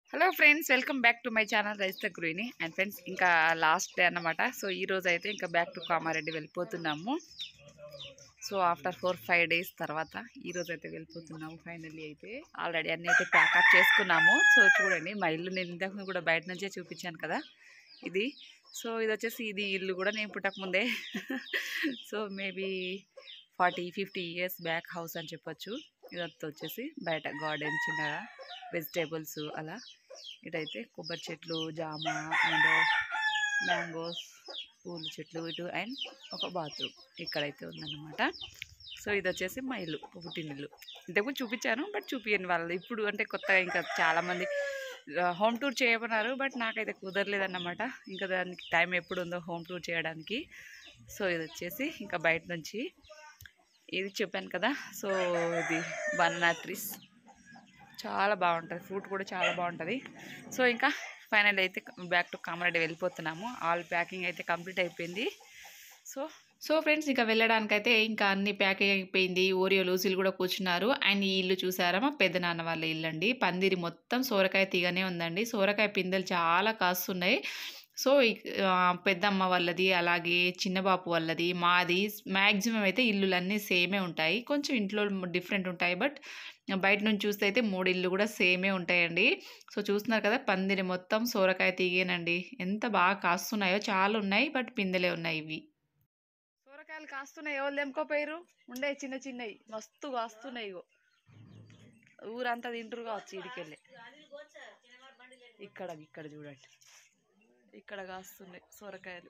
Hello friends welcome back to my channel రైస్త గురిని and friends ఇంకా లాస్ట్ డే అన్నమాట సో ఈ రోజు అయితే ఇంకా బ్యాక్ టు కామారెడ్డి వెళ్ళిపోతున్నాము so after four five days తర్వాత ఈ రోజు అయితే వెళ్ళిపోతున్నాము ఫైనల్లీ అయితే ఆల్రెడీ అన్నీ అయితే ప్యాకప్ చేసుకున్నాము సో చూడండి మా ఇల్లు నేను ఇంతకు కూడా బయట నుంచే చూపించాను కదా ఇది సో ఇది వచ్చేసి ఇది ఇల్లు కూడా నేను పుట్టకముందే so maybe forty fifty years back house అని చెప్పొచ్చు ఇదంతా వచ్చేసి బయట గార్డెన్ చిన్నగా వెజిటేబుల్స్ అలా ఇటైతే కొబ్బరి చెట్లు జామ అండ్ మ్యాంగోస్ పూల చెట్లు ఇటు అండ్ ఒక బాత్రూమ్ ఇక్కడైతే ఉందన్నమాట సో ఇది వచ్చేసి మా ఇల్లు పుట్టినిల్లు ఇంతకుముందు చూపించాను బట్ చూపించండి వాళ్ళు ఇప్పుడు అంటే కొత్తగా ఇంకా చాలామంది హోమ్ టూర్ చేయమన్నారు బట్ నాకైతే కుదరలేదన్నమాట ఇంకా దానికి టైం ఎప్పుడు ఉందో హోమ్ టూర్ చేయడానికి సో ఇది వచ్చేసి ఇంకా బయట నుంచి ఇది చెప్పాను కదా సో ఇది బనానా ట్రీస్ చాలా బాగుంటుంది ఫ్రూట్ కూడా చాలా బాగుంటుంది సో ఇంకా ఫైనల్ అయితే బ్యాక్ టు కామారెడ్డి వెళ్ళిపోతున్నాము ఆల్ ప్యాకింగ్ అయితే కంప్లీట్ అయిపోయింది సో సో ఫ్రెండ్స్ ఇంకా వెళ్ళడానికైతే ఇంకా అన్ని ప్యాకింగ్ అయిపోయింది ఓరియో లూసీలు కూడా కూర్చున్నారు అండ్ ఈ ఇల్లు చూసారా మా పెద్దనాన్న వాళ్ళ ఇల్లు అండి పందిరి మొత్తం సోరకాయ తీగనే ఉందండి సోరకాయ పిందెలు చాలా కాస్తున్నాయి సో ఇక్- ఆ, పెద్దమ్మ వాళ్ళది అలాగే చిన్నబాపు వాళ్ళది మాది మ్యాక్సిమం అయితే ఇల్లులన్నీ సేమే ఉంటాయి కొంచెం ఇంట్లో డిఫరెంట్ ఉంటాయి బట్ బయట నుంచి చూస్తే అయితే మూడు ఇల్లు కూడా సేమే ఉంటాయండి సో చూస్తున్నారు కదా పందిరి మొత్తం సోరకాయ తీగేనండి ఎంత బాగా కాస్తున్నాయో చాలా ఉన్నాయి బట్ పిందెలే ఉన్నాయి ఇవి సోరకాయలు కాస్తున్నాయి ఎవరు తెంపుకోపోయారు ఉండే చిన్న చిన్నవి మస్తు కాస్తున్నాయి ఇగో ఊరంతా తింటారు కావచ్చు ఇడికెళ్ళి ఇక్కడ ఇక్కడ చూడండి ఇక్కడ కాస్తున్నాయి సొరకాయలు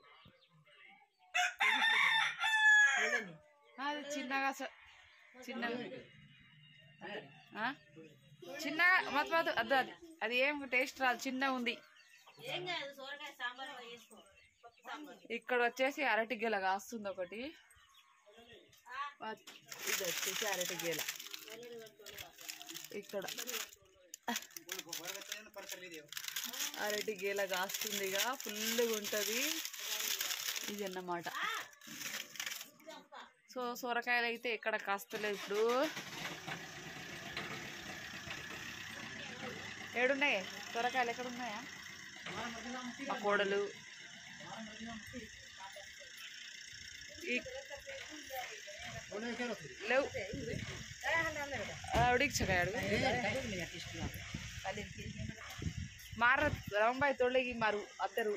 అది చిన్నగా స- చిన్నగా ఆ? చిన్నగా మత మత అద్దు అది అది ఏం టేస్ట్ రాదు చిన్నగా ఉంది ఇక్కడ వచ్చేసి అరటి గెల కాస్తుంది ఒకటి ఆ, ఇది వచ్చేసి అరటి గెల ఇక్కడ అరటి గేల కాస్తుందిగా ఫుల్గా ఉంటుంది ఇది అన్నమాట సో సొరకాయలు అయితే ఎక్కడ కాస్తలేదు ఇప్పుడు ఏడున్నాయి సొరకాయలు ఎక్కడ ఉన్నాయా మా కోడలు ఈ- లేవు ఉడికిచ్చకాయ ಮಾರ ರಂಬಾಯಿ ತೊಳೆಗಿ ಮಾರು ಅತ್ತರು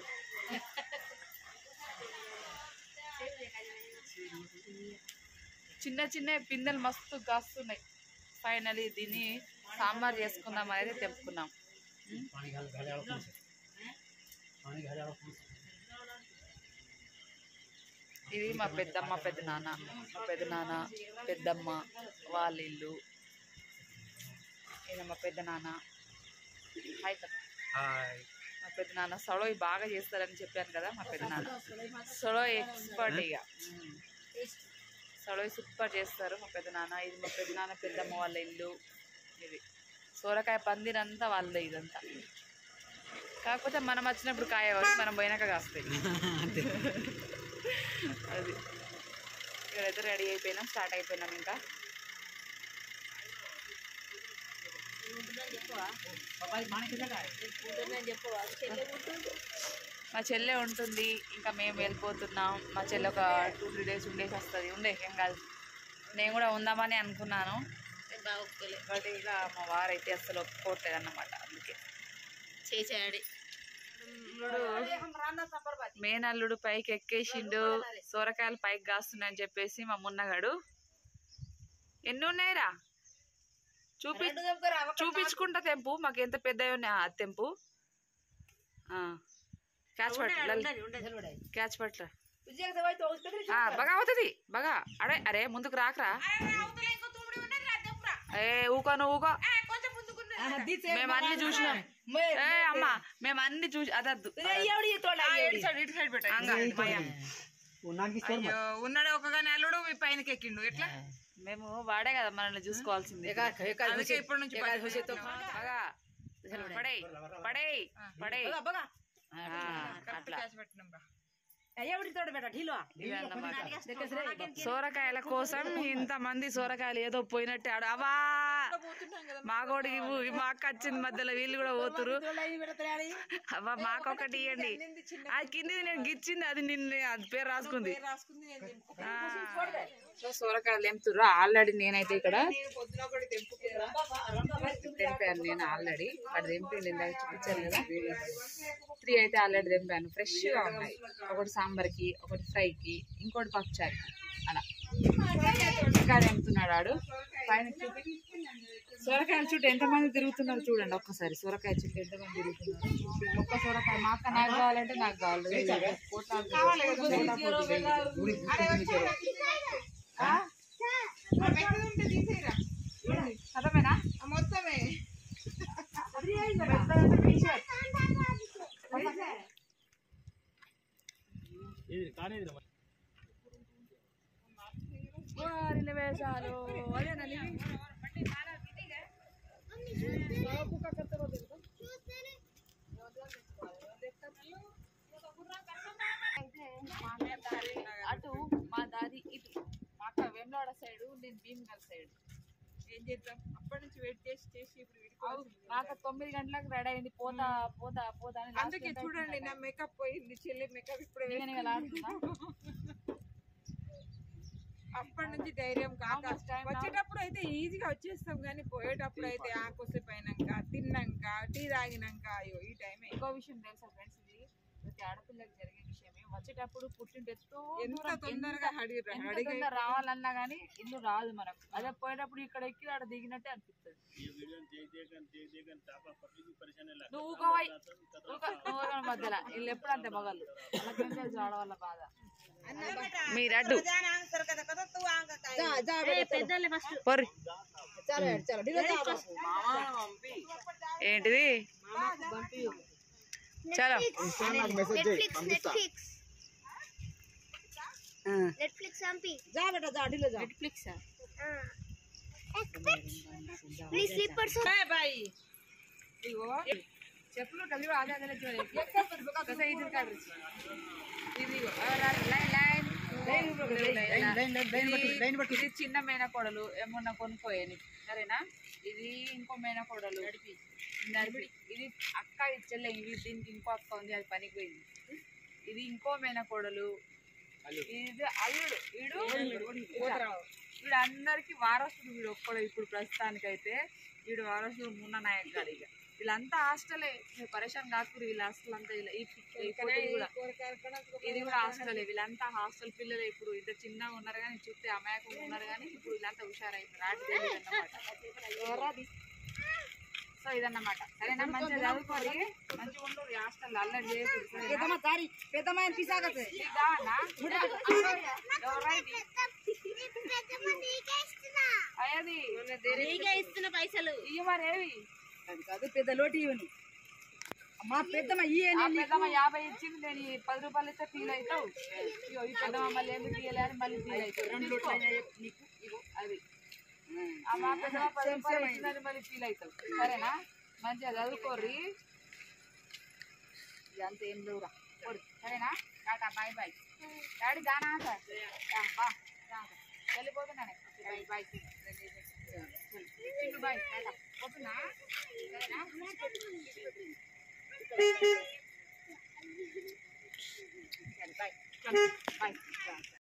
చిన్న చిన్న పిందెలు మస్తు కాస్తున్నాయి ఫైనలీ దీన్ని సాంబార్ చేసుకుందాం అనేది తెంపుకున్నాం ఉం? ఇది మా పెద్దమ్మ పెద్ద నాన్న మా పెద్ద నాన్న పెద్దమ్మ వాళ్ళ ఇల్లు ఇది మా పెద్ద నాన్న హాయ్ కదా మా పెద్ద నాన్న సొడోయి బాగా చేస్తారని చెప్పాను కదా మా పెద్ద నాన్న సొడోయి ఎక్స్పర్ట్ ఇక సొడోయి సూపర్ చేస్తారు మా పెద్ద నాన్న ఇది మా పెద్ద నాన్న పెద్దమ్మ వాళ్ళ ఇల్లు ఇది సోరకాయ పందిరంతా వాళ్ళదే ఇదంతా కాకపోతే మనం వచ్చినప్పుడు కాయ కాదు మనం పోయినాక కాస్తాయి అది ఇక్కడైతే రెడీ అయిపోయినాం స్టార్ట్ అయిపోయినాం ఇంకా మా చెల్లె ఉంటుంది ఇంకా మేము వెళ్ళిపోతున్నాం మా చెల్లె ఒక టూ త్రీ డేస్ ఉండేసి వస్తుంది ఉండే ఏం కాదు నేను కూడా ఉందామని అనుకున్నాను బట్ ఇక మా వారైతే అసలు ఒప్పుకోవట్లేదు అన్నమాట అందుకే చేసాడు మేనల్లుడు పైకి ఎక్కేసిండు సొరకాయలు పైకి కాస్తున్నాయని చెప్పేసి మా మున్నగాడు ఎన్ని ఉన్నాయిరా చూపి చూపించుకుంటా తెంపు మాకు ఎంత పెద్ద ఉన్నాయి ఆ తెంపు ఆ. క్యాచ్ పట్ల క్యాచ్ పట్ల ఆ, బగా అవుతుంది బగా అడే అరే ముందుకు రాకరా ఏ ఊకో నువ్వు ఊకో మేము అన్ని చూసినాం ఏ అమ్మ మేము అన్ని చూసి అదద్దు ఉన్నాడు ఒక నెలడు మీ పైనకి ఎక్కిండు ఎట్లా మేము వాడే కదా మనల్ని చూసుకోవాల్సింది అందుకే ఇప్పటి నుంచి బగా పడే పడే పడే ఆ, అట్లా ఇదన్నమాట. సోరకాయల కోసం ఇంత మంది సోరకాయలు ఏదో పోయినట్టే ఆడు అవా మాకోడికి ఊ- మా అక్క వచ్చింది మధ్యలో వీళ్ళు కూడా పోతురు అవ్వ మాకొకటి ఇవ్వండి అది కింది నేను గిచ్చింది అది నిన్న అది పేరు రాసుకుంది ఆ. సో సొరకాయలు తెంపుతుర్రు ఆల్రెడీ నేనైతే ఇక్కడ తెంపాను నేను ఆల్రెడీ అది తెంపిండి ఇందాక చూపించాను కదా త్రీ అయితే ఆల్రెడీ తెంపాను ఫ్రెష్గా ఉన్నాయి ఒకటి సాంబార్కి ఒకటి ఫ్రైకి ఇంకోటి పప్పుచారుకి అలా ఇంకా తెంపుతున్నాడు ఆడు పైన చూపి సొరకాయల చుట్టూ ఎంతమంది తిరుగుతున్నారు చూడండి ఒక్కసారి సొరకాయ చుట్టూ ఎంతమంది తిరుగుతున్నారు ఒక్క సొరకాయ మా అక్క నాకు కావాలంటే నాకు కావాలి ఆ? అర్థమేనా మొత్తమే వారిని వేషాలు అదేనా నీవి? మా అన్న దారి అటు మా దారి ఇటు మా అక్క వెమ్లాడ సైడ్ నేను భీమగల్ సైడ్ ఏం చేద్దాం అప్పటి నుంచి వెయిట్ చేసి చేసి ఇప్పుడు అవు, విడిపోతుంది మా అక్క తొమ్మిది గంటలకు రెడీ అయింది పోతా పోతా పోతా అని last అందుకే ఎంత చూడండి అవుతుందా? నా మేకప్ పోయింది చెల్లి మేకప్ ఇప్పుడే నేను ఇక లాడుతున్నా. అప్పటి నుంచి ధైర్యం కాక How much time now? వచ్చేటప్పుడు అయితే ఈజీగా వచ్చేస్తాం కానీ పోయేటప్పుడు అయితే ఆకొస్తే పోయినాక తిన్నాక టీ తాగినాక అయ్యో ఈ టైమే ఇంకో విషయం తెలుసా ఫ్రెండ్స్ ఇది ప్రతి ఆడపిల్లకి జరిగే విషయమే వచ్చేటప్పుడు పుట్టింటి ఎంతో ఎంత దూరం, తొందరగా ఎంత- అడిగి ఎంత అడిగి తొందర రావాలన్నా గానీ ఇల్లు రాదు మనకు అదే పోయేటప్పుడు ఇక్కడ ఎక్కి ఆడ దిగినట్టే అనిపిస్తుంది నువ్వు ఊకోవై ఊక- నువ్వు ఊరగని మధ్యలో వీళ్ళు ఎప్పుడు అంతే మగళ్ళు వాళ్ళకేం తెలుసు ఆడవాళ్ళ బాధ మీరు అడ్డు పొర్రి ఏంటిది చలో నెట్ఫ్లిక్స్ నెట్ఫ్లిక్స్ నెట్ఫ్లిక్స్ పంపి నెట్ఫ్లిక్స్ నీ స్లిప్పర్స్ బాయ్ బాయ్ ఇగో చెప్పులు కలిగి అదే అదే కస ఇది కాదు ఇది లైన్ లైన్ ఇది చిన్న మేనకోడలు ఏమన్నా కొనుక్కోయని సరేనా ఇది ఇంకో మేనకోడలు నడిపి నడిపి ఇది అక్క ఇది చెల్లె ఇవి దీనికి ఇంకో అక్క ఉంది అది పనికి పోయింది ఇది ఇంకో మేనకోడలు ఇది అల్లుడు వీడు వీడు అందరికి వారసుడు వీడు ఒక్కడు ఇప్పుడు ప్రస్తుతానికైతే వీడు వారసుడు మున్న నాయక్ గారు ఇక వీళ్ళంతా హాస్టలే మీరు పరేషాన్ కాకూడదు వీళ్ళ హాస్టల్ అంతా ఇలా ఈ ఈ ఫోటోలు కూడా ఇది కూడా హాస్టలే వీళ్ళంతా హాస్టల్ పిల్లలు ఇప్పుడు ఇంత చిన్నగా ఉన్నారు కానీ చూస్తే అమాయకంగా ఉన్నారు కానీ ఇప్పుడు వీళ్ళంతా హుషారైపోయారు ఆట తెలియదు అన్నమాట సో ఇదన్నమాట సరేనా మంచిగా చదువుకోరి మంచిగా ఉండరు ఈ హాస్టల్ అల్లరి చేయకూడదు సరేనా? నీకు కావాలా? ఎవరా ఇది? అయ్యది నీకే ఇస్తున్న పైసలు ఇవి మరి ఏవి కాదు పెద్ద లోటి ఇవని మా పెద్దమ్మ ఈ ఆ పెద్దమ్మ యాభై ఇచ్చింది నేను ఈ పది రూపాయలు ఇస్తే ఫీల్ అవుతావు ఇగో ఈ పెద్దమ్మ మళ్ళీ ఎందుకు ఇయ్యలే అని మళ్ళీ ఫీల్ అవుతావు రెండు నీకు ఇగో అది ఆ మా పెద్దమ్మ పది రూపాయలు ఇచ్చిందని మళ్ళీ ఫీల్ అవుతావు సరేనా మంచిగా చదువుకోర్రి ఇదంతా ఏం లేవురా పోరు. సరేనా టాటా బాయ్ బాయ్ డాడీ దానా సార్ బా వెళ్ళిపోతున్నానే బాయ్ బాయ్ బాయ్ టాటా పోతున్నా సరేనా బాయ్ బాయ్